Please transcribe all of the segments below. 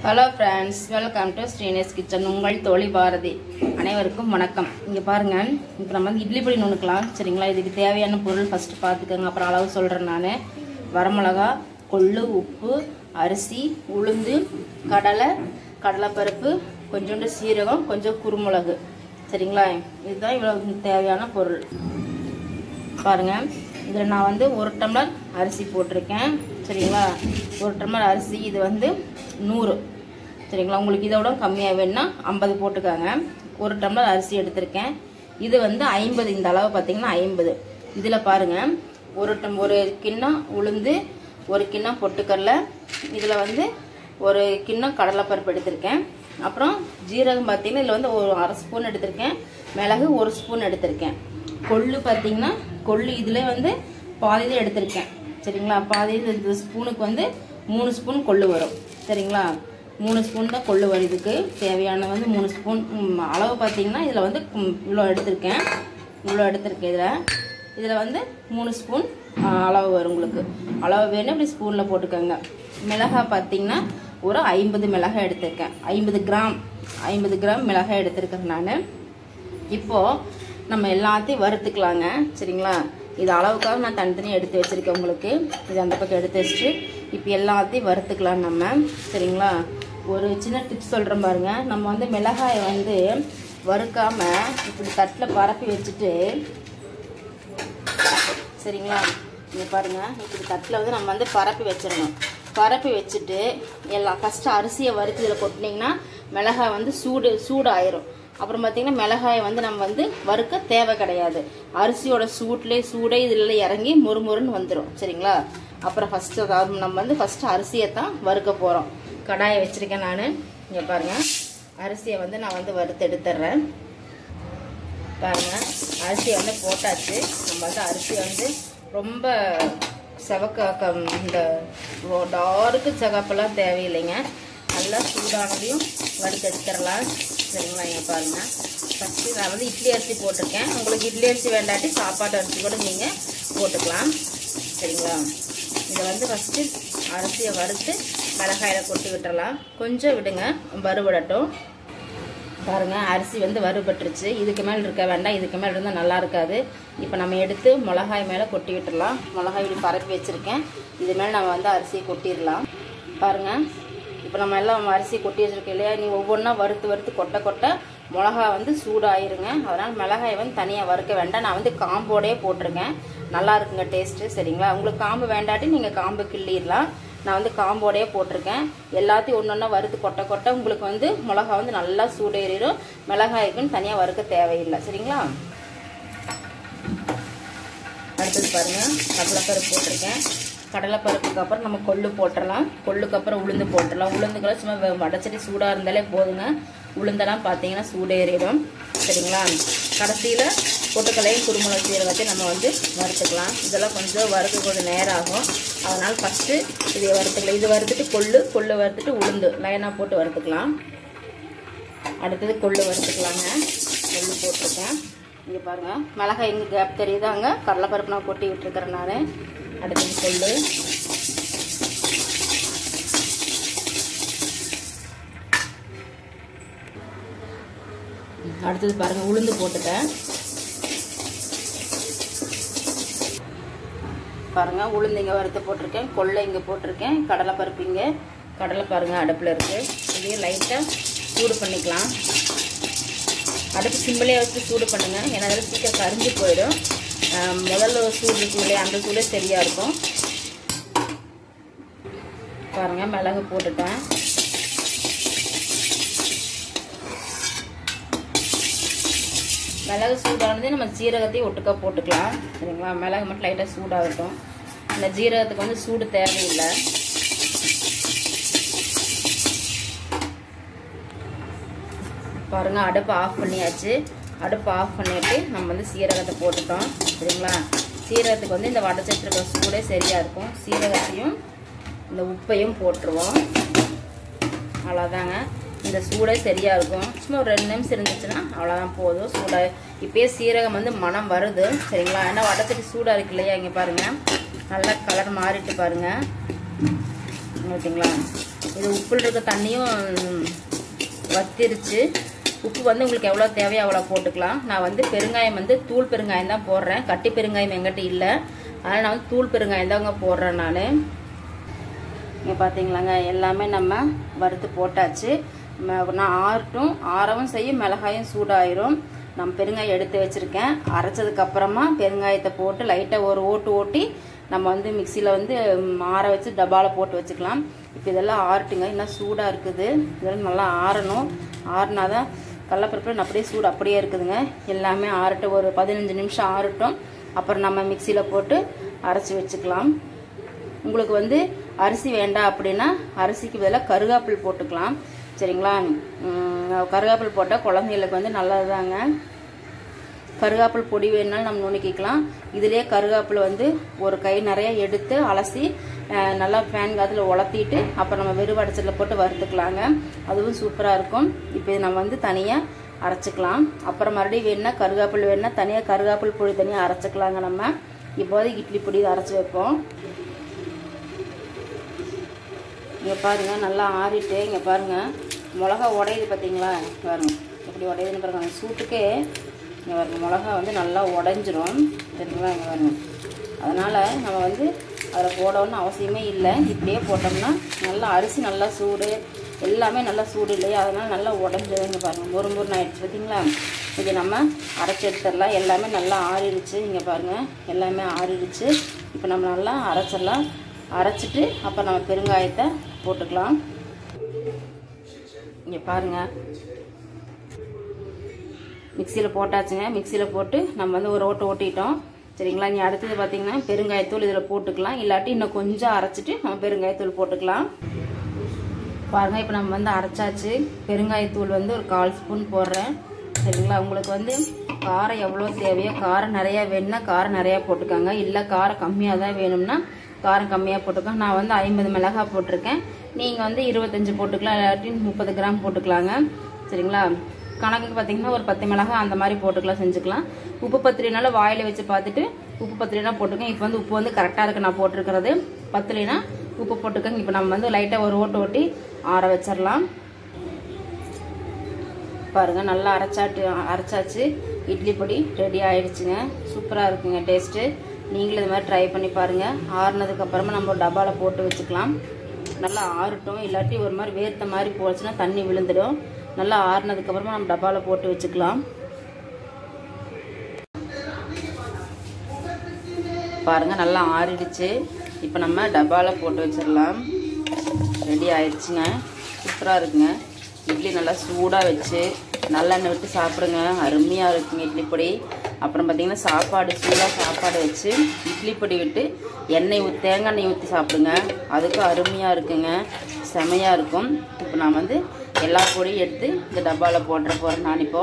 hello friends welcome to ஸ்ரீனேஸ் kitchen உங்கள் தோழி பாரதி அனைவருக்கும் வணக்கம் இங்கே பாருங்கள் இப்போ நம்ம வந்து இட்லி பொடி நுணுக்கலாம் சரிங்களா இதுக்கு தேவையான பொருள் ஃபஸ்ட்டு பார்த்துக்கோங்க அப்புறம் அளவு சொல்கிறேன் நான் வரமிளகா கொள்ளு உப்பு அரிசி உளுந்து கடலை கடலைப்பருப்பு கொஞ்சோண்டு சீரகம் கொஞ்சம் குருமிளகு சரிங்களா இதுதான் இவ்வளோ தேவையான பொருள் பாருங்க இதில் நான் வந்து ஒரு டம்ளர் அரிசி போட்டிருக்கேன் சரிங்களா ஒரு டம்ளர் அரிசி இது வந்து நூறு சரிங்களா உங்களுக்கு இதை விட கம்மியாக வேணும்னா ஐம்பது போட்டுக்கோங்க ஒரு டம்ளர் அரிசி எடுத்திருக்கேன் இது வந்து ஐம்பது இந்த அளவு பார்த்தீங்கன்னா ஐம்பது இதில் பாருங்கள் ஒரு டம் ஒரு கிண்ணம் உளுந்து ஒரு கிண்ணம் பொட்டுக்கடலை இதில் வந்து ஒரு கிண்ணம் கடலைப்பருப்பு எடுத்திருக்கேன் அப்புறம் ஜீரகம் பார்த்தீங்கன்னா இதில் வந்து ஒரு அரை ஸ்பூன் எடுத்திருக்கேன் மிளகு ஒரு ஸ்பூன் எடுத்திருக்கேன் கொள்ளு பார்த்தீங்கன்னா கொள்ளு இதில் வந்து பாதி தான் எடுத்திருக்கேன் சரிங்களா பாதி இந்த ஸ்பூனுக்கு வந்து மூணு ஸ்பூன் கொள்ளு வரும் சரிங்களா மூணு ஸ்பூன் தான் கொள்ளு வரும் இதுக்கு தேவையான வந்து மூணு ஸ்பூன் ம், அளவு பார்த்தீங்கன்னா இதில் வந்து ம், இவ்வளோ எடுத்திருக்கேன் இவ்வளோ எடுத்திருக்கேன் இதில் இதில் வந்து மூணு ஸ்பூன் ஆ, அளவு வரும் உங்களுக்கு அளவு வேணும் இப்படி ஸ்பூனில் போட்டுக்கோங்க மிளகாய் பார்த்தீங்கன்னா ஒரு ஐம்பது மிளகாய் எடுத்திருக்கேன் ஐம்பது கிராம் ஐம்பது கிராம் மிளகாய் எடுத்திருக்கேன் நான் இப்போது நம்ம எல்லாத்தையும் வறுத்துக்கலாங்க சரிங்களா இது அளவுக்காக நான் தனித்தனியாக எடுத்து வச்சுருக்கேன் உங்களுக்கு இது அந்த பக்கம் எடுத்து வச்சுட்டு இப்போ எல்லாத்தையும் வறுத்துக்கலாம் நம்ம சரிங்களா ஒரு சின்ன டிப்ஸ் சொல்கிறேன் பாருங்க நம்ம வந்து மிளகாயை வந்து வறுக்காம இப்படி தட்டில் பரப்பி வச்சுட்டு சரிங்களா இங்கே பாருங்கள் இப்படி தட்டில் வந்து நம்ம வந்து பரப்பி வச்சிடணும் பரப்பி வச்சுட்டு எல்லாம் ஃபஸ்ட்டு அரிசியை வறுத்து இதில் கொட்டினீங்கன்னா மிளகாய் வந்து சூடு சூடு ஆயிரும் அப்புறம் பார்த்தீங்கன்னா மிளகாயை வந்து நம்ம வந்து வறுக்க தேவை கிடையாது அரிசியோட சூட்லேயே சூடே இதில் இறங்கி முறுமுறுன்னு வந்துடும் சரிங்களா அப்புறம் ஃபஸ்ட்டு அதாவது நம்ம வந்து ஃபஸ்ட்டு அரிசியை தான் வறுக்க போகிறோம் கடாயை வச்சுருக்கேன் நான் இங்கே பாருங்கள் அரிசியை வந்து நான் வந்து வறுத்து எடுத்துடுறேன் பாருங்க அரிசியை வந்து போட்டாச்சு நம்ம வந்து அரிசி வந்து ரொம்ப செவக்க இந்த டார்க்கு சிகப்பெல்லாம் தேவையில்லைங்க நல்லா சூடானதையும் வறுத்து எடுத்துடலாம் சரிங்களா இங்கே பாருங்க ஃபஸ்ட்டு நான் வந்து இட்லி அரிசி போட்டிருக்கேன் உங்களுக்கு இட்லி அரிசி வேண்டாட்டி சாப்பாட்டு அரிசி கூட நீங்கள் போட்டுக்கலாம் சரிங்களா இதை வந்து ஃபஸ்ட்டு அரிசியை வறுத்து மிளகாயில் கொட்டி விட்டுறலாம் கொஞ்சம் விடுங்க வறுபடட்டும் பாருங்க அரிசி வந்து வறுபட்டுருச்சு இதுக்கு மேலே இருக்க வேண்டாம் இதுக்கு மேலே இருந்தால் நல்லா இருக்காது இப்போ நம்ம எடுத்து மிளகாய் மேலே கொட்டி விட்டுடலாம் மிளகாய் இப்படி பரப்பி வச்சுருக்கேன் இது மேலே நம்ம வந்து அரிசியை கொட்டிடலாம் பாருங்க இப்போ நம்ம எல்லாம் அரிசி கொட்டி வச்சிருக்கோம் இல்லையா நீ ஒவ்வொன்றா வறுத்து வறுத்து கொட்ட கொட்ட மிளகா வந்து சூடாயிருங்க அதனால் மிளகாயை வந்து தனியாக வறுக்க வேண்டாம் நான் வந்து காம்போடே போட்டிருக்கேன் நல்லா இருக்குங்க டேஸ்ட்டு சரிங்களா உங்களுக்கு காம்பு வேண்டாட்டி நீங்கள் காம்பு கிள்ளிடலாம் நான் வந்து காம்போடே போட்டிருக்கேன் எல்லாத்தையும் ஒன்று ஒன்றா வறுத்து கொட்ட கொட்ட உங்களுக்கு வந்து மிளகா வந்து நல்லா சூடேறிடும் மிளகாய்க்குன்னு தனியாக வறுக்க தேவையில்லை சரிங்களா அடுத்தது பாருங்கள் கடலைப்பருப்பு போட்டிருக்கேன் கடலைப்பருப்புக்கு அப்புறம் நம்ம கொள்ளு போட்டுடலாம் கொள்ளுக்கு அப்புறம் உளுந்து போட்டுடலாம் உளுந்துக்கெல்லாம் சும்மா வெ- வடச்சட்டி சூடாக இருந்தாலே போதுங்க உளுந்தெல்லாம் பார்த்தீங்கன்னா சூடேறிடும் சரிங்களா கடைசியில் பொட்டுக்கலையும் குருமுளகு சீரகத்தையும் நம்ம வந்து வறுத்துக்கலாம் இதெல்லாம் கொஞ்சம் வறுக்க கொஞ்சம் நேரம் ஆகும் அதனால் ஃபஸ்ட்டு இதை வறுத்துக்கலாம் இது வறுத்துட்டு கொள்ளு கொள்ளு வறுத்துட்டு உளுந்து லைனாக போட்டு வறுத்துக்கலாம் அடுத்தது கொள்ளு வறுத்துக்கலாங்க கொள்ளு போட்டிருக்கேன் இங்கே பாருங்கள் மிளகாய் எங்கே கேப் தெரியுதாங்க கடலைப்பருப்பு நான் கொட்டி விட்டுருக்கிறேன் நான் அடுத்தது கொள்ளு அடுத்தது பாருங்கள் உளுந்து போட்டுட்டேன் பாருங்க உளுந்து இங்கே வறுத்து போட்டிருக்கேன் கொள்ளை இங்கே போட்டிருக்கேன் கடலைப்பருப்பு இங்கே கடலை பாருங்க அடுப்பில் இருக்குது இதையும் லைட்டாக சூடு பண்ணிக்கலாம் அடுப்பு சிம்பிளே வச்சு சூடு பண்ணுங்க ஏன்னா அதில் சீக்கிரம் கரிஞ்சு போயிடும் ஆஹ் முதல்ல ஒரு சூடு இருக்கும் இல்லையா அந்த சூடே சரியாக இருக்கும் பாருங்க மிளகு போட்டுட்டேன் மிளகு சூடானதே நம்ம ஜீரகத்தையும் ஒட்டுக்கா போட்டுக்கலாம் சரிங்களா மிளகு மட்டும் லைட்டாக சூடாகட்டும் இந்த ஜீரகத்துக்கு வந்து சூடு தேவையில்லை பாருங்க அடுப்பு ஆஃப் பண்ணியாச்சு அடுப்பு ஆஃப் பண்ணிட்டு நம்ம வந்து சீரகத்தை போட்டுட்டோம் சரிங்களா சீரகத்துக்கு வந்து இந்த வடச்சட்டு இருக்க சூடே சரியாக இருக்கும் சீரகத்தையும் இந்த உப்பையும் போட்டுருவோம் அவ்வளோதாங்க இந்த சூடே சரியாக இருக்கும் சும்மா ஒரு ரெண்டு நிமிஷம் இருந்துச்சுன்னா அவ்வளோதான் போதும் சூடாக இப்போயே சீரகம் வந்து மனம் வருது சரிங்களா ஏன்னா வடச்சட்டி சூடாக இருக்கு இல்லையா இங்கே பாருங்கள் நல்லா கலர் மாறிட்டு பாருங்கள் ஓகேங்களா இது உப்புல இருக்க தண்ணியும் வத்திருச்சு உப்பு வந்து உங்களுக்கு எவ்வளோ தேவையோ அவ்வளோ போட்டுக்கலாம் நான் வந்து பெருங்காயம் வந்து தூள் பெருங்காயம் தான் போடுறேன் கட்டி பெருங்காயம் எங்கிட்ட இல்லை அதனால் நான் வந்து தூள் பெருங்காயம் தாங்க போடுறேன் நான் இங்கே பார்த்தீங்களாங்க எல்லாமே நம்ம வறுத்து போட்டாச்சு ம- நான் ஆறட்டும் ஆறவும் செய்யும் மிளகாயும் சூடாயிரும் நம்ம பெருங்காயம் எடுத்து வச்சுருக்கேன் அரைச்சதுக்கு அப்புறமா பெருங்காயத்தை போட்டு லைட்டாக ஒரு ஓட்டு ஓட்டி நம்ம வந்து மிக்சியில் வந்து ம், ஆற வச்சு டப்பாவில் போட்டு வச்சுக்கலாம் இப்போ இதெல்லாம் ஆறட்டுங்க இன்னும் சூடாக இருக்குது இதெல்லாம் நல்லா ஆறணும் ஆறுனாதான் கடலப்பருப்பு அப்படியே சூடு அப்படியே இருக்குதுங்க எல்லாமே ஆறட்டு ஒரு பதினஞ்சு நிமிஷம் ஆறட்டும் அப்புறம் நம்ம மிக்சியில் போட்டு அரைச்சி வச்சுக்கலாம் உங்களுக்கு வந்து அரிசி வேண்டாம் அப்படின்னா அரிசிக்கு பதிலாக கருகாப்பில் போட்டுக்கலாம் சரிங்களா உம், கருகாப்பில் போட்டால் குழந்தைகளுக்கு வந்து நல்லதுதாங்க கருகாப்பில் பொடி வேணுனாலும் நம்ம நுணுக்கிக்கலாம் இதுலேயே கருகாப்பில் வந்து ஒரு கை நிறைய எடுத்து அலசி அஹ், நல்லா ஃபேன் காத்தில் உலர்த்திட்டு அப்புறம் நம்ம வெறும் வடச்சலில் போட்டு வறுத்துக்கலாங்க அதுவும் சூப்பராக இருக்கும் இப்போ இது நம்ம வந்து தனியாக அரைச்சிக்கலாம் அப்புறம் மறுபடியும் வேணுன்னா கருகாப்பில் வேணுன்னா தனியாக கருகாப்பில் பொடி தனியாக அரைச்சிக்கலாங்க நம்ம இப்போதைக்கு இட்லி பொடி இதை அரைச்சி வைப்போம் இங்கே பாருங்க நல்லா ஆறிட்டு இங்கே பாருங்க மிளகா உடையுது பார்த்தீங்களா பாருங்க எப்படி உடையுதுன்னு பாருங்க அந்த சூட்டுக்கே இங்கே பாருங்க மிளகா வந்து நல்லா உடஞ்சிரும் சரிங்களா இங்கே பாருங்க அதனால் நம்ம வந்து அதில் போடணும்னு அவசியமே இல்லை இப்படியே போட்டோம்னா நல்லா அரிசி நல்லா சூடு எல்லாமே நல்லா சூடு இல்லையா அதனால் நல்லா உடஞ்சிரும் இங்கே பாருங்கள் ஒரு முருன்னு ஆயிடுச்சு பார்த்தீங்களா இது நம்ம அரைச்சி எடுத்துடலாம் எல்லாமே நல்லா ஆறிடுச்சு இங்கே பாருங்கள் எல்லாமே ஆறிடுச்சு இப்போ நம்ம நல்லா அரைச்சிடலாம் அரைச்சிட்டு அப்புறம் நம்ம பெருங்காயத்தை போட்டுக்கலாம் இங்கே பாருங்கள் மிக்சியில் போட்டாச்சுங்க மிக்சியில் போட்டு நம்ம வந்து ஒரு ஓட்டு ஓட்டிட்டோம் சரிங்களா நீ அடுத்தது பார்த்தீங்கன்னா பெருங்காயத்தூள் இதில் போட்டுக்கலாம் இல்லாட்டி இன்னும் கொஞ்சம் அரைச்சிட்டு நம்ம பெருங்காயத்தூள் போட்டுக்கலாம் பாருங்கள் இப்போ நம்ம வந்து அரைச்சாச்சு பெருங்காயத்தூள் வந்து ஒரு கால் ஸ்பூன் போடுறேன் சரிங்களா உங்களுக்கு வந்து காரம் எவ்வளோ தேவையோ காரம் நிறையா வேணும்னா காரம் நிறையா போட்டுக்கோங்க இல்லை காரம் கம்மியாக தான் வேணும்னா காரம் கம்மியாக போட்டுக்கோங்க நான் வந்து ஐம்பது மிளகாய் போட்டிருக்கேன் நீங்கள் வந்து இருபத்தஞ்சி போட்டுக்கலாம் இல்லாட்டி முப்பது கிராம் போட்டுக்கலாங்க சரிங்களா கணக்குக்கு பார்த்தீங்கன்னா ஒரு பத்து மிளகாய் அந்த மாதிரி போட்டுக்கலாம் செஞ்சுக்கலாம் உப்பு பத்திரினால வாயில் வச்சு பார்த்துட்டு உப்பு பத்திரினா போட்டுக்கோங்க இப்போ வந்து உப்பு வந்து கரெக்டாக இருக்கு நான் போட்டிருக்கிறது பத்திரினா உப்பு போட்டுக்கோங்க இப்போ நம்ம வந்து லைட்டாக ஒரு ஓட்டு ஓட்டி ஆற வச்சிடலாம் பாருங்க நல்லா அரைச்சாட்டு அரைச்சாச்சு இட்லி பொடி ரெடி ஆயிடுச்சுங்க சூப்பராக இருக்குங்க டேஸ்ட்டு நீங்களும் இது மாதிரி ட்ரை பண்ணி பாருங்கள் ஆறுனதுக்கு அப்புறமா நம்ம ஒரு டப்பாவில் போட்டு வச்சுக்கலாம் நல்லா ஆறட்டும் இல்லாட்டி ஒரு மாதிரி வேர்த்த மாதிரி போச்சுன்னா தண்ணி விழுந்துடும் நல்லா ஆறுனதுக்கு அப்புறமா நம்ம டப்பாவில் போட்டு வச்சுக்கலாம் பாருங்க நல்லா ஆறிடுச்சு இப்போ நம்ம டப்பாவில் போட்டு வச்சிடலாம் ரெடி ஆயிடுச்சுங்க சூப்பராக இருக்குங்க இட்லி நல்லா சூடாக வச்சு நல்லெண்ணெய் விட்டு சாப்பிடுங்க அருமையாக இருக்குங்க இட்லி பொடி அப்புறம் பார்த்தீங்கன்னா சாப்பாடு சூடாக சாப்பாடு வச்சு இட்லி பொடி விட்டு எண்ணெய் ஊற்றி தேங்காய் எண்ணெய் ஊற்றி சாப்பிடுங்க அதுக்கும் அருமையாக இருக்குங்க செமையாக இருக்கும் இப்போ நான் வந்து எல்லா பொடியும் எடுத்து இந்த டப்பாவில் போட்டுற போகிறேன் நான் இப்போ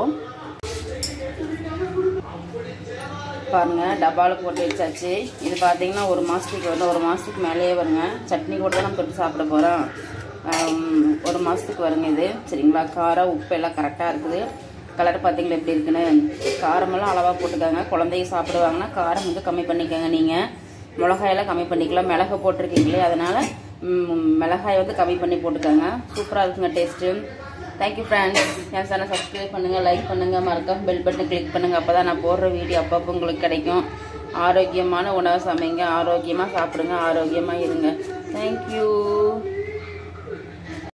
பாருங்க டப்பாவில் போட்டு வச்சாச்சு இது பார்த்தீங்கன்னா ஒரு மாதத்துக்கு வந்து ஒரு மாதத்துக்கு மேலேயே வருங்க சட்னி கூட தான் நம்ம தொட்டு சாப்பிட போகிறோம் ஒரு மாதத்துக்கு வருங்க இது சரிங்களா காரம் உப்பு எல்லாம் கரெக்டாக இருக்குது கலர் பார்த்தீங்களா எப்படி இருக்குன்னு காரமெல்லாம் அளவாக போட்டுக்கோங்க குழந்தைய சாப்பிடுவாங்கன்னா காரம் வந்து கம்மி பண்ணிக்கோங்க நீங்கள் மிளகாயெல்லாம் கம்மி பண்ணிக்கலாம் மிளகு போட்டிருக்கீங்களே அதனால் மிளகாய் வந்து கம்மி பண்ணி போட்டுக்கோங்க சூப்பராக இருக்குங்க டேஸ்ட்டு தேங்க்யூ ஃப்ரெண்ட்ஸ் என் சேனல் சப்ஸ்கிரைப் பண்ணுங்கள் லைக் பண்ணுங்கள் மறக்காம பெல் பட்டன் கிளிக் பண்ணுங்கள் அப்போ தான் நான் போடுற வீடியோ அப்பப்போ உங்களுக்கு கிடைக்கும் ஆரோக்கியமான உணவை சமைங்க ஆரோக்கியமாக சாப்பிடுங்க ஆரோக்கியமாக இருங்க தேங்க்யூ